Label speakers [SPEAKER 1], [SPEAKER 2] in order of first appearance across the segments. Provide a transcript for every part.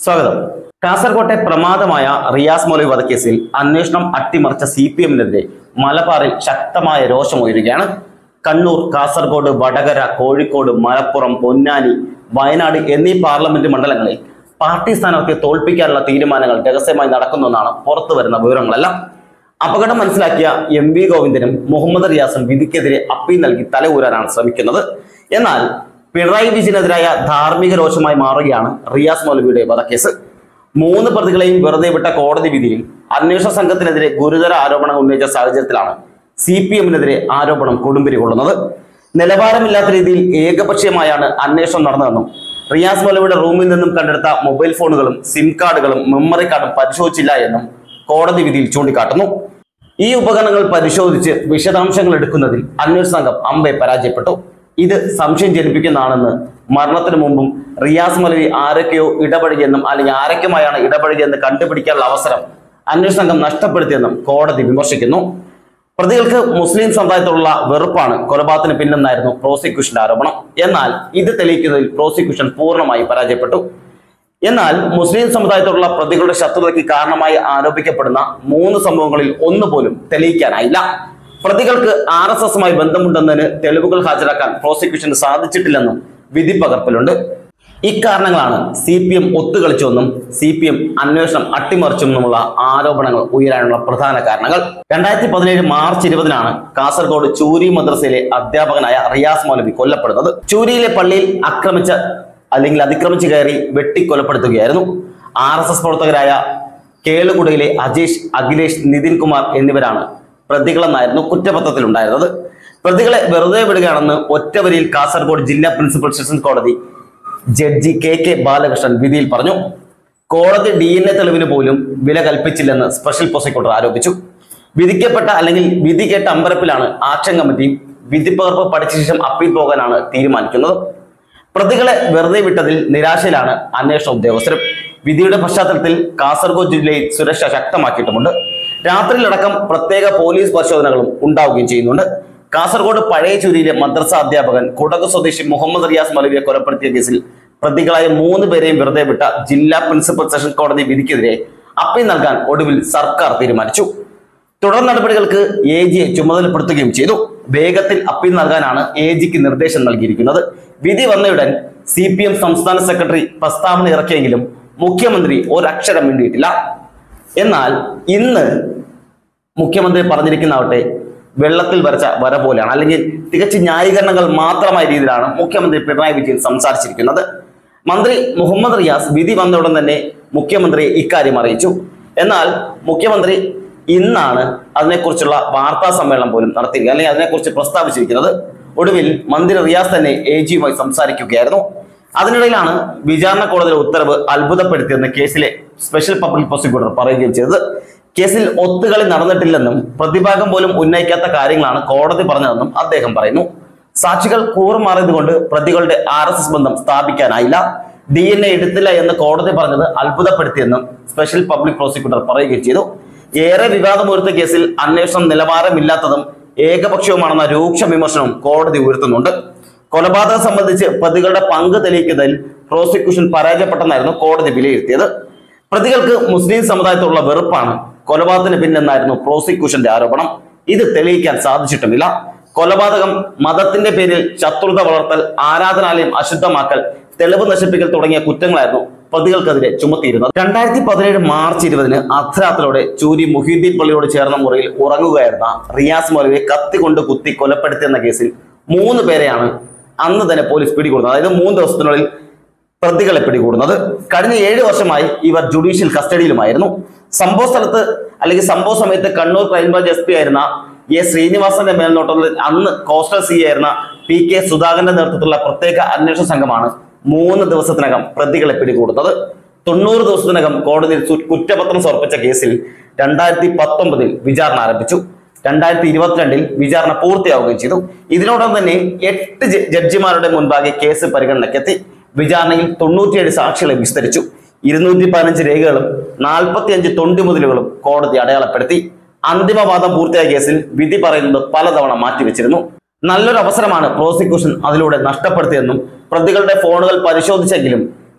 [SPEAKER 1] സ്വാഗതം കാസർകോട്ടെ പ്രമാദമായ റിയാസ് മൗലവി വധക്കേസിൽ അന്വേഷണം അട്ടിമറിച്ച സി പി എമ്മിനെതിരെ മലബാറിൽ ശക്തമായ രോഷമുയരുകയാണ് കണ്ണൂർ കാസർഗോഡ് വടകര കോഴിക്കോട് മലപ്പുറം പൊന്നാനി വയനാട് എന്നീ പാർലമെന്റ് മണ്ഡലങ്ങളിൽ പാർട്ടി സ്ഥാനാർത്ഥിയെ തോൽപ്പിക്കാനുള്ള തീരുമാനങ്ങൾ രഹസ്യമായി നടക്കുന്നെന്നാണ് പുറത്തു വരുന്ന വിവരങ്ങളെല്ലാം അപകടം മനസ്സിലാക്കിയ എം വി ഗോവിന്ദനും മുഹമ്മദ് റിയാസും വിധിക്കെതിരെ അപ്പീൽ നൽകി തലയൂരാനാണ് ശ്രമിക്കുന്നത് എന്നാൽ പിണറായി വിജയനെതിരായ ധാർമ്മിക രോഷമായി മാറുകയാണ് റിയാസ് മൗലവിയുടെ വധക്കേസ് മൂന്ന് പ്രതികളെയും വെറുതെ വിട്ട കോടതി വിധിയിൽ അന്വേഷണ സംഘത്തിനെതിരെ ഗുരുതര ആരോപണങ്ങൾ ഉന്നയിച്ച സാഹചര്യത്തിലാണ് സി പി എമ്മിനെതിരെ ആരോപണം കൊടുമ്പിരി കൊള്ളുന്നത് നിലവാരമില്ലാത്ത രീതിയിൽ ഏകപക്ഷീയമായാണ് അന്വേഷണം നടന്നതെന്നും റിയാസ് മൗലവിയുടെ റൂമിൽ നിന്നും കണ്ടെടുത്ത മൊബൈൽ ഫോണുകളും സിം കാർഡുകളും മെമ്മറി കാർഡും പരിശോധിച്ചില്ല എന്നും കോടതി വിധിയിൽ ചൂണ്ടിക്കാട്ടുന്നു ഈ ഉപകരണങ്ങൾ പരിശോധിച്ച് വിശദാംശങ്ങൾ എടുക്കുന്നതിൽ അന്വേഷണ സംഘം അമ്പെ പരാജയപ്പെട്ടു ഇത് സംശയം ജനിപ്പിക്കുന്നതാണെന്ന് മരണത്തിന് മുമ്പും റിയാസ് മലവി ആരൊക്കെയോ ഇടപഴകിയെന്നും അല്ലെങ്കിൽ ആരൊക്കെയുമായാണ് ഇടപഴകിയെന്ന് കണ്ടുപിടിക്കാനുള്ള അവസരം അന്വേഷണ സംഘം നഷ്ടപ്പെടുത്തിയെന്നും കോടതി വിമർശിക്കുന്നു പ്രതികൾക്ക് മുസ്ലിം സമുദായത്തോടുള്ള വെറുപ്പാണ് കൊലപാതകത്തിന് പിന്നെന്നായിരുന്നു പ്രോസിക്യൂഷന്റെ ആരോപണം എന്നാൽ ഇത് തെളിയിക്കുന്നതിൽ പ്രോസിക്യൂഷൻ പൂർണ്ണമായി പരാജയപ്പെട്ടു എന്നാൽ മുസ്ലിം സമുദായത്തോടുള്ള പ്രതികളുടെ ശത്രുതയ്ക്ക് കാരണമായി ആരോപിക്കപ്പെടുന്ന മൂന്ന് സംഭവങ്ങളിൽ ഒന്നുപോലും തെളിയിക്കാനായില്ല പ്രതികൾക്ക് ആർ എസ് എസുമായി ബന്ധമുണ്ടെന്നതിന് തെളിവുകൾ ഹാജരാക്കാൻ പ്രോസിക്യൂഷന് സാധിച്ചിട്ടില്ലെന്നും വിധി പകർപ്പിലുണ്ട് ഇക്കാരണങ്ങളാണ് സി പി എം ഒത്തുകളിച്ചുവെന്നും സി പി എം അന്വേഷണം അട്ടിമറിച്ചെന്നുമുള്ള ആരോപണങ്ങൾ ഉയരാനുള്ള പ്രധാന കാരണങ്ങൾ രണ്ടായിരത്തി പതിനേഴ് മാർച്ച് ഇരുപതിനാണ് കാസർഗോഡ് ചൂരി മദ്രസയിലെ അധ്യാപകനായ റിയാസ് മൗലവി കൊല്ലപ്പെടുന്നത് ചൂരിയിലെ പള്ളിയിൽ ആക്രമിച്ച അല്ലെങ്കിൽ അതിക്രമിച്ച് കയറി വെട്ടിക്കൊലപ്പെടുത്തുകയായിരുന്നു ആർ എസ് എസ് പ്രവർത്തകരായ കേളുകുടയിലെ അജേഷ് അഖിലേഷ് നിതിൻ കുമാർ എന്നിവരാണ് പ്രതികളെന്നായിരുന്നു കുറ്റപത്രത്തിലുണ്ടായിരുന്നത് പ്രതികളെ വെറുതെ വിടുകയാണെന്ന് ഒറ്റവരിയിൽ കാസർഗോഡ് ജില്ലാ പ്രിൻസിപ്പൽ സെഷൻസ് കോടതി ജഡ്ജി കെ കെ ബാലകൃഷ്ണൻ വിധിയിൽ പറഞ്ഞു കോടതി ഡി എൻ എ തെളിവിന് പോലും വില കൽപ്പിച്ചില്ലെന്ന് സ്പെഷ്യൽ പ്രോസിക്യൂട്ടർ ആരോപിച്ചു വിധിക്കപ്പെട്ട അല്ലെങ്കിൽ വിധി കേട്ട അമ്പരപ്പിലാണ് ആക്ഷൻ കമ്മിറ്റി വിധിപ്പകർപ്പ് പഠിച്ച ശേഷം അപ്പീൽ പോകാനാണ് തീരുമാനിക്കുന്നത് പ്രതികളെ വെറുതെ വിട്ടതിൽ നിരാശയിലാണ് അന്വേഷണ ഉദ്യോഗസ്ഥരും വിധിയുടെ പശ്ചാത്തലത്തിൽ കാസർഗോഡ് ജില്ലയിൽ സുരക്ഷ ശക്തമാക്കിയിട്ടുമുണ്ട് രാത്രിയിലടക്കം പ്രത്യേക പോലീസ് പരിശോധനകളും ഉണ്ടാവുകയും ചെയ്യുന്നുണ്ട് കാസർഗോഡ് പഴയ ചുരിയിലെ മദ്രസ അധ്യാപകൻ കുടക് സ്വദേശി മുഹമ്മദ് റിയാസ് മലവിയെ കൊലപ്പെടുത്തിയ കേസിൽ പ്രതികളായ മൂന്ന് പേരെയും വെറുതെ വിട്ട ജില്ലാ പ്രിൻസിപ്പൽ സെഷൻ കോടതി വിധിക്കെതിരെ അപ്പീൽ നൽകാൻ ഒടുവിൽ സർക്കാർ തീരുമാനിച്ചു തുടർ നടപടികൾക്ക് എ ജിയെ ചുമതലപ്പെടുത്തുകയും ചെയ്തു വേഗത്തിൽ അപ്പീൽ നൽകാനാണ് എ ജിക്ക് നിർദ്ദേശം നൽകിയിരിക്കുന്നത് വിധി വന്നയുടൻ സി പി എം സംസ്ഥാന സെക്രട്ടറി പ്രസ്താവന ഇറക്കിയെങ്കിലും മുഖ്യമന്ത്രി ഒരക്ഷരം വേണ്ടിയിട്ടില്ല എന്നാൽ ഇന്ന് മുഖ്യമന്ത്രി പറഞ്ഞിരിക്കുന്നതാവട്ടെ വെള്ളത്തിൽ വരച്ച വര പോലെയാണ് അല്ലെങ്കിൽ തികച്ച ന്യായീകരണങ്ങൾ മാത്രമായ രീതിയിലാണ് മുഖ്യമന്ത്രി പിണറായി വിജയൻ സംസാരിച്ചിരിക്കുന്നത് മന്ത്രി മുഹമ്മദ് റിയാസ് വിധി വന്ന ഉടൻ തന്നെ മുഖ്യമന്ത്രി ഇക്കാര്യം അറിയിച്ചു എന്നാൽ മുഖ്യമന്ത്രി ഇന്നാണ് അതിനെക്കുറിച്ചുള്ള വാർത്താ സമ്മേളനം പോലും നടത്തിയിരിക്കുന്നത് അല്ലെങ്കിൽ അതിനെക്കുറിച്ച് പ്രസ്താവിച്ചിരിക്കുന്നത് ഒടുവിൽ മന്ത്രി റിയാസ് തന്നെ എ ജിയുമായി സംസാരിക്കുകയായിരുന്നു അതിനിടയിലാണ് വിചാരണ കോടതിയുടെ ഉത്തരവ് അത്ഭുതപ്പെടുത്തിയെന്ന് കേസിലെ സ്പെഷ്യൽ പബ്ലിക് പ്രോസിക്യൂട്ടർ പറയുകയും ചെയ്തത് കേസിൽ ഒത്തുകളി നടന്നിട്ടില്ലെന്നും പ്രതിഭാഗം പോലും ഉന്നയിക്കാത്ത കാര്യങ്ങളാണ് കോടതി പറഞ്ഞതെന്നും അദ്ദേഹം പറയുന്നു സാക്ഷികൾ കൂറുമാറിയത് കൊണ്ട് പ്രതികളുടെ ആർ എസ് എസ് ബന്ധം സ്ഥാപിക്കാനായില്ല ഡി എൻ എ എടുത്തില്ല എന്ന് കോടതി പറഞ്ഞത് അത്ഭുതപ്പെടുത്തിയെന്നും സ്പെഷ്യൽ പബ്ലിക് പ്രോസിക്യൂട്ടർ പറയുകയും ചെയ്തു ഏറെ വിവാദമുയർത്ത കേസിൽ അന്വേഷണം നിലവാരമില്ലാത്തതും ഏകപക്ഷീയവുമാണെന്ന രൂക്ഷ വിമർശനവും കോടതി ഉയർത്തുന്നുണ്ട് കൊലപാതകം സംബന്ധിച്ച് പ്രതികളുടെ പങ്ക് തെളിയിക്കുന്നതിൽ പ്രോസിക്യൂഷൻ പരാജയപ്പെട്ടെന്നായിരുന്നു കോടതി വിലയിരുത്തിയത് പ്രതികൾക്ക് മുസ്ലിം സമുദായത്തോടുള്ള വെറുപ്പാണ് കൊലപാതകത്തിന് പിന്നെന്നായിരുന്നു പ്രോസിക്യൂഷന്റെ ആരോപണം ഇത് തെളിയിക്കാൻ സാധിച്ചിട്ടുമില്ല കൊലപാതകം മതത്തിന്റെ പേരിൽ ശത്രുത വളർത്തൽ ആരാധനാലയം അശുദ്ധമാക്കൽ തെളിവ് നശിപ്പിക്കൽ തുടങ്ങിയ കുറ്റങ്ങളായിരുന്നു പ്രതികൾക്കെതിരെ ചുമത്തിയിരുന്നത് രണ്ടായിരത്തി പതിനേഴ് മാർച്ച് ഇരുപതിന് അർദ്ധരാത്രിയോടെ ചൂരി മുഹീദ്ദീൻ പള്ളിയോട് ചേർന്ന മുറിയിൽ ഉറങ്ങുകയായിരുന്ന റിയാസ് മൗലവിയെ കത്തി കൊണ്ട് കുത്തി കൊലപ്പെടുത്തിയെന്ന കേസിൽ മൂന്ന് പേരെയാണ് അന്ന് തന്നെ പോലീസ് പിടികൂടുന്നത് അതായത് മൂന്ന് ദിവസത്തിനുള്ളിൽ പ്രതികളെ പിടികൂടുന്നത് കഴിഞ്ഞ ഏഴ് വർഷമായി ഇവർ ജുഡീഷ്യൽ കസ്റ്റഡിയിലുമായിരുന്നു സംഭവ സ്ഥലത്ത് അല്ലെങ്കിൽ സംഭവ സമയത്ത് കണ്ണൂർ ക്രൈംബ്രാഞ്ച് എസ് പി ആയിരുന്ന എ ശ്രീനിവാസന്റെ മേൽനോട്ടത്തിൽ അന്ന് കോസ്റ്റൽ സി ആയിരുന്ന പി കെ സുധാകരന്റെ നേതൃത്വത്തിലുള്ള പ്രത്യേക അന്വേഷണ സംഘമാണ് മൂന്ന് ദിവസത്തിനകം പ്രതികളെ പിടികൂടുന്നത് തൊണ്ണൂറ് ദിവസത്തിനകം കോടതിയിൽ സു- കുറ്റപത്രം സമർപ്പിച്ച കേസിൽ രണ്ടായിരത്തി പത്തൊമ്പതിൽ വിചാരണ ആരംഭിച്ചു രണ്ടായിരത്തി ഇരുപത്തിരണ്ടിൽ വിചാരണ പൂർത്തിയാവുകയും ചെയ്തു ഇതിനോടൊപ്പം തന്നെ എട്ട് ജ- ജഡ്ജിമാരുടെ മുൻപാകെ കേസ് പരിഗണനയ്ക്കെത്തി വിചാരണയിൽ തൊണ്ണൂറ്റിയേഴ് സാക്ഷികളെ വിസ്തരിച്ചു ഇരുന്നൂറ്റി പതിനഞ്ച് രേഖകളും നാൽപ്പത്തിയഞ്ച് തൊണ്ടിമുതലുകളും കോടതി അടയാളപ്പെടുത്തി അന്തിമവാദം പൂർത്തിയായ കേസിൽ വിധി പറയുന്നത് പലതവണ മാറ്റിവെച്ചിരുന്നു നല്ലൊരു അവസരമാണ് പ്രോസിക്യൂഷൻ അതിലൂടെ നഷ്ടപ്പെടുത്തിയെന്നും പ്രതികളുടെ ഫോണുകൾ പരിശോധിച്ചെങ്കിലും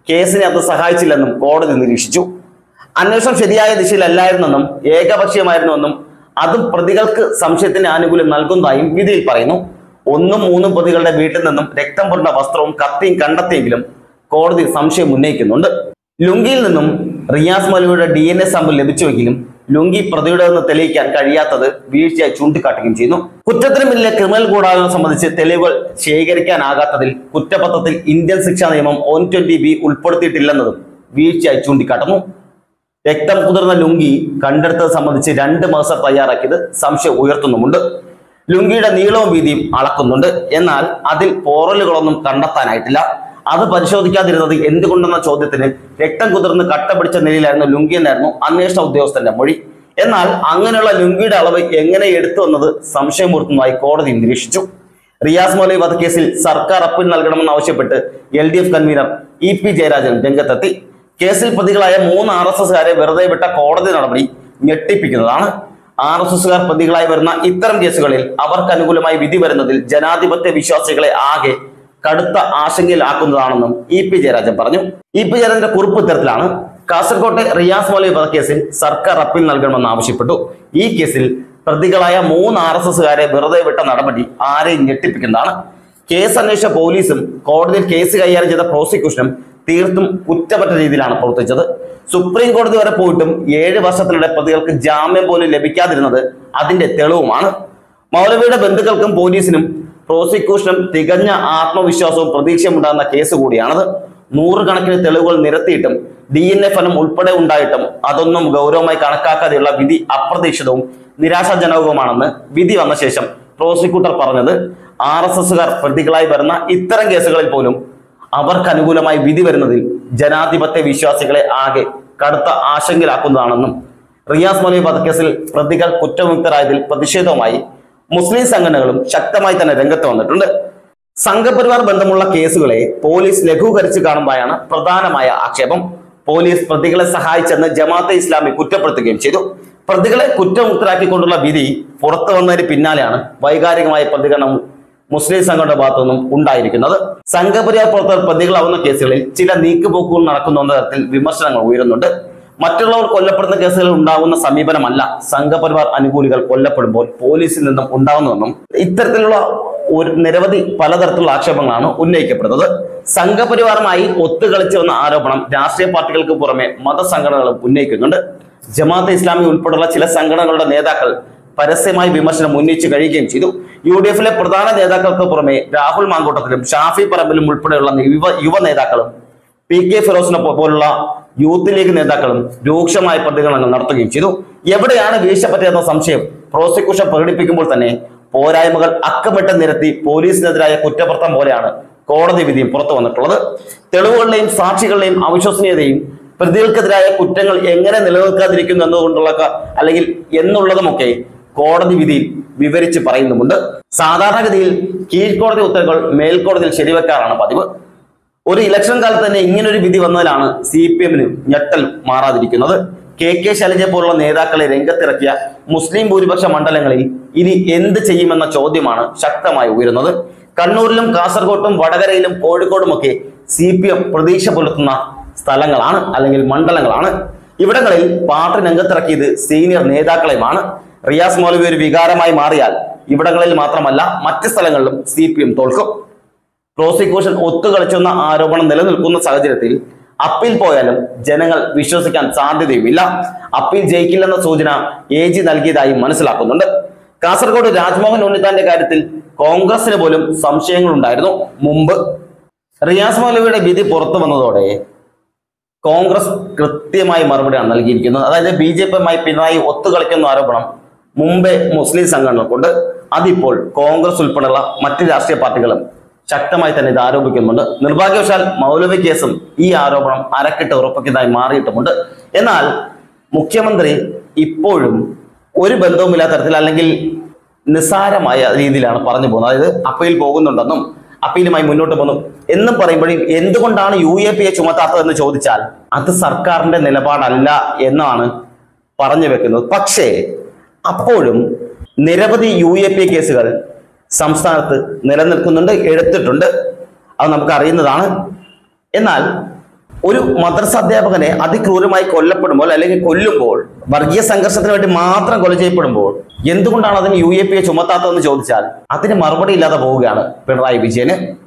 [SPEAKER 1] കേസിനെ അത് സഹായിച്ചില്ലെന്നും കോടതി നിരീക്ഷിച്ചു അന്വേഷണം ശരിയായ ദിശയിലല്ലായിരുന്നെന്നും ഏകപക്ഷീയമായിരുന്നുവെന്നും അതും പ്രതികൾക്ക് സംശയത്തിന് ആനുകൂല്യം നൽകുന്നതായും വിധിയിൽ പറയുന്നു ഒന്നും മൂന്നും പ്രതികളുടെ വീട്ടിൽ നിന്നും രക്തം പുരണ്ട വസ്ത്രവും കത്തിയും കണ്ടെത്തിയെങ്കിലും കോടതി സംശയം ഉന്നയിക്കുന്നുണ്ട് ലുങ്കിയിൽ നിന്നും റിയാസ് മൗലവിയുടെ ഡി എൻ എ സാമ്പിൾ ലഭിച്ചുവെങ്കിലും ലുങ്കി പ്രതിയുടേതെന്ന് തെളിയിക്കാൻ കഴിയാത്തത് വീഴ്ചയായി ചൂണ്ടിക്കാട്ടുകയും ചെയ്യുന്നു കുറ്റത്തിന് പിന്നിലെ ക്രിമിനൽ ഗൂഢാലോചന സംബന്ധിച്ച് തെളിവുകൾ ശേഖരിക്കാനാകാത്തതിൽ കുറ്റപത്രത്തിൽ ഇന്ത്യൻ ശിക്ഷാ നിയമം ഒൻ ട്വന്റി ബി ഉൾപ്പെടുത്തിയിട്ടില്ലെന്നതും വീഴ്ചയായി ചൂണ്ടിക്കാട്ടുന്നു രക്തം കുതിർന്ന ലുങ്കി കണ്ടെടുത്തത് സംബന്ധിച്ച് രണ്ട് മാസം തയ്യാറാക്കിയത് സംശയം ഉയർത്തുന്നുമുണ്ട് ലുങ്കിയുടെ നീളവും വീതിയും അളക്കുന്നുണ്ട് എന്നാൽ അതിൽ പോറലുകളൊന്നും കണ്ടെത്താനായിട്ടില്ല അത് പരിശോധിക്കാതിരുന്നത് എന്തുകൊണ്ടെന്ന ചോദ്യത്തിന് രക്തം കുതിർന്ന് കട്ട പിടിച്ച നിലയിലായിരുന്നു ലുങ്കി എന്നായിരുന്നു അന്വേഷണ ഉദ്യോഗസ്ഥന്റെ മൊഴി എന്നാൽ അങ്ങനെയുള്ള ലുങ്കിയുടെ അളവ് എങ്ങനെ എടുത്തു എന്നത് സംശയമുയർത്തുന്നതായി കോടതി നിരീക്ഷിച്ചു റിയാസ് മൗലവി വധക്കേസിൽ സർക്കാർ അപ്പീൽ നൽകണമെന്ന് ആവശ്യപ്പെട്ട് L D F convener E P Jayarajan രംഗത്തെത്തി കേസിൽ പ്രതികളായ മൂന്ന് ആർ എസ് എസുകാരെ വെറുതെ വിട്ട കോടതി നടപടി ഞെട്ടിപ്പിക്കുന്നതാണ് ആർ എസ് എസുകാർ പ്രതികളായി വരുന്ന ഇത്തരം കേസുകളിൽ അവർക്ക് അനുകൂലമായി വിധി വരുന്നതിൽ ജനാധിപത്യ വിശ്വാസികളെ ആകെ കടുത്ത ആശങ്കയിലാക്കുന്നതാണെന്നും ഇ പി ജയരാജൻ പറഞ്ഞു ഇ പി ജയരാജന്റെ കുറിപ്പ് ഇത്തരത്തിലാണ് കാസർകോട്ടെ റിയാസ് മൗലവി വധക്കേസിൽ സർക്കാർ അപ്പീൽ നൽകണമെന്ന് ആവശ്യപ്പെട്ടു ഈ കേസിൽ പ്രതികളായ മൂന്ന് ആർ എസ് എസുകാരെ വെറുതെ വിട്ട നടപടി ആരെയും ഞെട്ടിപ്പിക്കുന്നതാണ് കേസ് അന്വേഷിച്ച പോലീസും കോടതിയിൽ കേസ് കൈകാര്യം ചെയ്ത പ്രോസിക്യൂഷനും തീർത്തും കുറ്റമറ്റ രീതിയിലാണ് പ്രവർത്തിച്ചത് സുപ്രീം കോടതി വരെ പോയിട്ടും ഏഴ് വർഷത്തിനിടെ പ്രതികൾക്ക് ജാമ്യം പോലും ലഭിക്കാതിരുന്നത് അതിന്റെ തെളിവുമാണ് മൗലവിയുടെ ബന്ധുക്കൾക്കും പോലീസിനും പ്രോസിക്യൂഷനും തികഞ്ഞ ആത്മവിശ്വാസവും പ്രതീക്ഷയും ഉണ്ടാകുന്ന കേസ് കൂടിയാണത് നൂറുകണക്കിന് തെളിവുകൾ നിരത്തിയിട്ടും ഡി എൻ എ ഫലം ഉൾപ്പെടെ ഉണ്ടായിട്ടും അതൊന്നും ഗൗരവമായി കണക്കാക്കാതെയുള്ള വിധി അപ്രതീക്ഷിതവും നിരാശാജനകവുമാണെന്ന് വിധി വന്ന ശേഷം പ്രോസിക്യൂട്ടർ പറഞ്ഞത് ആർ എസ് എസുകാർ പ്രതികളായി വരുന്ന ഇത്തരം കേസുകളിൽ പോലും അവർക്ക് അനുകൂലമായി വിധി വരുന്നതിൽ ജനാധിപത്യ വിശ്വാസികളെ ആകെ കടുത്ത ആശങ്കയിലാക്കുന്നതാണെന്നും റിയാസ് മൗലവി വധക്കേസിൽ പ്രതികൾ കുറ്റമുക്തരായതിൽ പ്രതിഷേധവുമായി മുസ്ലിം സംഘടനകളും ശക്തമായി തന്നെ രംഗത്ത് വന്നിട്ടുണ്ട് സംഘപരിവാർ ബന്ധമുള്ള കേസുകളെ പോലീസ് ലഘൂകരിച്ച് കാണുന്നതായാണ് പ്രധാനമായ ആക്ഷേപം പോലീസ് പ്രതികളെ സഹായിച്ചെന്ന് ജമാഅത്തെ ഇസ്ലാമി കുറ്റപ്പെടുത്തുകയും ചെയ്തു പ്രതികളെ കുറ്റമുക്തരാക്കിക്കൊണ്ടുള്ള വിധി പുറത്തു വന്നതിന് പിന്നാലെയാണ് വൈകാരികമായ പ്രതികരണം മുസ്ലിം സംഘടന ഭാഗത്തുനിന്നും ഉണ്ടായിരിക്കുന്നത് സംഘപരിവാർ പ്രവർത്തകർ പ്രതികളാവുന്ന കേസുകളിൽ ചില നീക്കുപോക്കുകൾ നടക്കുന്ന തരത്തിൽ വിമർശനങ്ങൾ ഉയരുന്നുണ്ട് മറ്റുള്ളവർ കൊല്ലപ്പെടുന്ന കേസുകളിൽ ഉണ്ടാകുന്ന സമീപനമല്ല സംഘപരിവാർ അനുകൂലികൾ കൊല്ലപ്പെടുമ്പോൾ പോലീസിൽ നിന്നും ഉണ്ടാകുന്നതെന്നും ഇത്തരത്തിലുള്ള ഒരു നിരവധി പലതരത്തിലുള്ള ആക്ഷേപങ്ങളാണ് ഉന്നയിക്കപ്പെടുന്നത് സംഘപരിവാറുമായി ഒത്തുകളിച്ചു വന്ന ആരോപണം രാഷ്ട്രീയ പാർട്ടികൾക്ക് പുറമെ മതസംഘടനകളും ഉന്നയിക്കുന്നുണ്ട് ജമാഅത്തെ ഇസ്ലാമി ഉൾപ്പെടെയുള്ള ചില സംഘടനകളുടെ നേതാക്കൾ പരസ്യമായി വിമർശനം ഉന്നയിച്ചു കഴിയുകയും ചെയ്തു യു ഡി എഫിലെ പ്രധാന നേതാക്കൾക്ക് പുറമെ രാഹുൽ മാങ്കൂട്ടത്തിലും ഷാഫി പറമ്പിലും ഉൾപ്പെടെയുള്ള യുവ യുവ നേതാക്കളും പി കെ ഫിറോസിനെ പോ- പോലുള്ള യൂത്ത് ലീഗ് നേതാക്കളും രൂക്ഷമായ പ്രതികരണങ്ങൾ നടത്തുകയും ചെയ്തു എവിടെയാണ് വീഴ്ച പറ്റിയെന്ന സംശയം പ്രോസിക്യൂഷൻ പ്രകടിപ്പിക്കുമ്പോൾ തന്നെ പോരായ്മകൾ അക്കമിട്ട് നിരത്തി പോലീസിനെതിരായ കുറ്റപത്രം പോലെയാണ് കോടതി വിധിയും പുറത്തു വന്നിട്ടുള്ളത് തെളിവുകളുടെയും സാക്ഷികളുടെയും അവിശ്വസനീയതയും പ്രതികൾക്കെതിരായ കുറ്റങ്ങൾ എങ്ങനെ നിലനിൽക്കാതിരിക്കുന്നു എന്നതുകൊണ്ടുള്ള ക- അല്ലെങ്കിൽ എന്നുള്ളതുമൊക്കെ കോടതി വിധിയിൽ വിവരിച്ച് പറയുന്നുമുണ്ട് സാധാരണഗതിയിൽ കീഴ്ക്കോടതി ഉത്തരവുകൾ മേൽക്കോടതിയിൽ ശരിവെക്കാറാണ് പതിവ് ഒരു ഇലക്ഷൻ കാലത്ത് തന്നെ ഇങ്ങനൊരു വിധി വന്നതിലാണ് സി പി എമ്മിന് ഞെട്ടൽ മാറാതിരിക്കുന്നത് കെ കെ ശൈലജയെ പോലുള്ള നേതാക്കളെ രംഗത്തിറക്കിയ മുസ്ലിം ഭൂരിപക്ഷ മണ്ഡലങ്ങളിൽ ഇനി എന്ത് ചെയ്യുമെന്ന ചോദ്യമാണ് ശക്തമായി ഉയരുന്നത് കണ്ണൂരിലും കാസർഗോട്ടും വടകരയിലും കോഴിക്കോടുമൊക്കെ സി പി എം പ്രതീക്ഷ പുലർത്തുന്ന സ്ഥലങ്ങളാണ് അല്ലെങ്കിൽ മണ്ഡലങ്ങളാണ് ഇവിടങ്ങളിൽ പാർട്ടി രംഗത്തിറക്കിയത് സീനിയർ നേതാക്കളെയുമാണ് റിയാസ് മൗലവി ഒരു വികാരമായി മാറിയാൽ ഇവിടങ്ങളിൽ മാത്രമല്ല മറ്റ് സ്ഥലങ്ങളിലും സി പി എം തോൽക്കും പ്രോസിക്യൂഷൻ ഒത്തുകളിച്ചെന്ന ആരോപണം നിലനിൽക്കുന്ന സാഹചര്യത്തിൽ അപ്പീൽ പോയാലും ജനങ്ങൾ വിശ്വസിക്കാൻ സാധ്യതയുമില്ല അപ്പീൽ ജയിക്കില്ലെന്ന സൂചന എ ജി നൽകിയതായി മനസ്സിലാക്കുന്നുണ്ട് കാസർഗോഡ് രാജ്മോഹൻ ഉണ്ണിത്താന്റെ കാര്യത്തിൽ കോൺഗ്രസിന് പോലും സംശയങ്ങളുണ്ടായിരുന്നു മുമ്പ് റിയാസ് മൗലവിയുടെ വിധി പുറത്തു വന്നതോടെ കോൺഗ്രസ് കൃത്യമായി മറുപടിയാണ് നൽകിയിരിക്കുന്നത് അതായത് ബി ജെ പിയുമായി പിണറായി ഒത്തുകളിക്കുന്ന ആരോപണം മുമ്പേ മുസ്ലിം സംഘടനകൾക്കുണ്ട് അതിപ്പോൾ കോൺഗ്രസ് ഉൾപ്പെടെയുള്ള മറ്റ് രാഷ്ട്രീയ പാർട്ടികളും ശക്തമായി തന്നെ ഇത് ആരോപിക്കുന്നുണ്ട് നിർഭാഗ്യവശാൽ മൗലവി കേസും ഈ ആരോപണം അരക്കിട്ട് ഉറപ്പിക്കുന്നതായി മാറിയിട്ടുമുണ്ട് എന്നാൽ മുഖ്യമന്ത്രി ഇപ്പോഴും ഒരു ബന്ധവുമില്ലാത്ത തരത്തിൽ അല്ലെങ്കിൽ നിസ്സാരമായ രീതിയിലാണ് പറഞ്ഞു പോകുന്നത് അതായത് അപ്പീൽ പോകുന്നുണ്ടെന്നും അപ്പീലുമായി മുന്നോട്ട് പോകുന്നു എന്നും പറയുമ്പോഴും എന്തുകൊണ്ടാണ് യു എ പി എ ചുമത്താത്തതെന്ന് ചോദിച്ചാൽ അത് സർക്കാരിന്റെ നിലപാടല്ല എന്നാണ് പറഞ്ഞു വെക്കുന്നത് പക്ഷേ അപ്പോഴും നിരവധി യു എ പി എ കേസുകൾ സംസ്ഥാനത്ത് നിലനിൽക്കുന്നുണ്ട് എടുത്തിട്ടുണ്ട് അത് നമുക്ക് അറിയുന്നതാണ് എന്നാൽ ഒരു മദ്രസ അധ്യാപകനെ അതിക്രൂരമായി കൊല്ലപ്പെടുമ്പോൾ അല്ലെങ്കിൽ കൊല്ലുമ്പോൾ വർഗീയ സംഘർഷത്തിന് വേണ്ടി മാത്രം കൊല ചെയ്യപ്പെടുമ്പോൾ എന്തുകൊണ്ടാണ് അതിന് യു എ പി എ ചുമത്താത്തതെന്ന് ചോദിച്ചാൽ അതിന് മറുപടി ഇല്ലാതെ പോവുകയാണ് പിണറായി വിജയന്